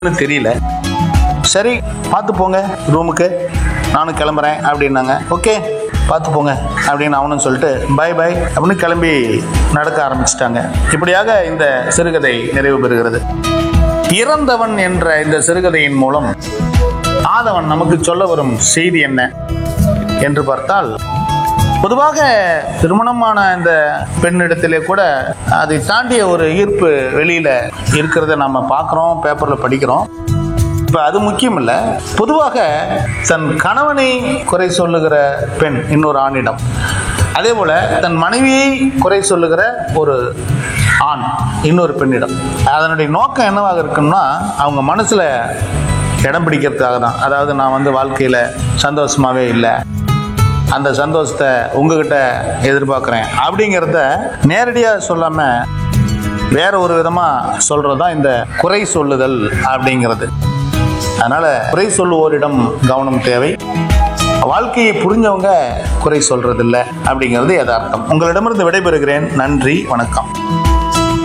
தெரியல சரி பார்த்து போங்க ரூமுக்கு நானும் கிளம்புறேன் அப்படின்னாங்க ஓகே பார்த்து போங்க அப்படின்னு அவனும் சொல்லிட்டு பை பை அப்படின்னு கிளம்பி நடக்க ஆரம்பிச்சிட்டாங்க இப்படியாக இந்த சிறுகதை நிறைவு பெறுகிறது இறந்தவன் என்ற இந்த சிறுகதையின் மூலம் ஆதவன் நமக்கு சொல்ல வரும் செய்தி என்ன என்று பார்த்தால் பொதுவாக திருமணமான இந்த பெண்ணிடத்திலே கூட அதை தாண்டிய ஒரு ஈர்ப்பு வெளியில இருக்கிறத நம்ம பார்க்குறோம் பேப்பர்ல படிக்கிறோம் இப்போ அது முக்கியம் இல்லை பொதுவாக தன் கணவனை குறை சொல்லுகிற பெண் இன்னொரு ஆணிடம் அதே போல தன் மனைவியை குறை சொல்லுகிற ஒரு ஆண் இன்னொரு பெண்ணிடம் அதனுடைய நோக்கம் என்னவாக இருக்குன்னா அவங்க மனசுல இடம் பிடிக்கிறதுக்காக தான் அதாவது நான் வந்து வாழ்க்கையில சந்தோஷமாவே இல்லை அந்த சந்தோஷத்தை உங்ககிட்ட எதிர்பார்க்குறேன் அப்படிங்கிறத நேரடியாக சொல்லாமல் வேற ஒரு விதமாக சொல்கிறது தான் இந்த குறை சொல்லுதல் அப்படிங்கிறது அதனால் குறை சொல்லுவோரிடம் கவனம் தேவை வாழ்க்கையை புரிஞ்சவங்க குறை சொல்றதில்ல அப்படிங்கிறது யதார்த்தம் உங்களிடமிருந்து விடைபெறுகிறேன் நன்றி வணக்கம்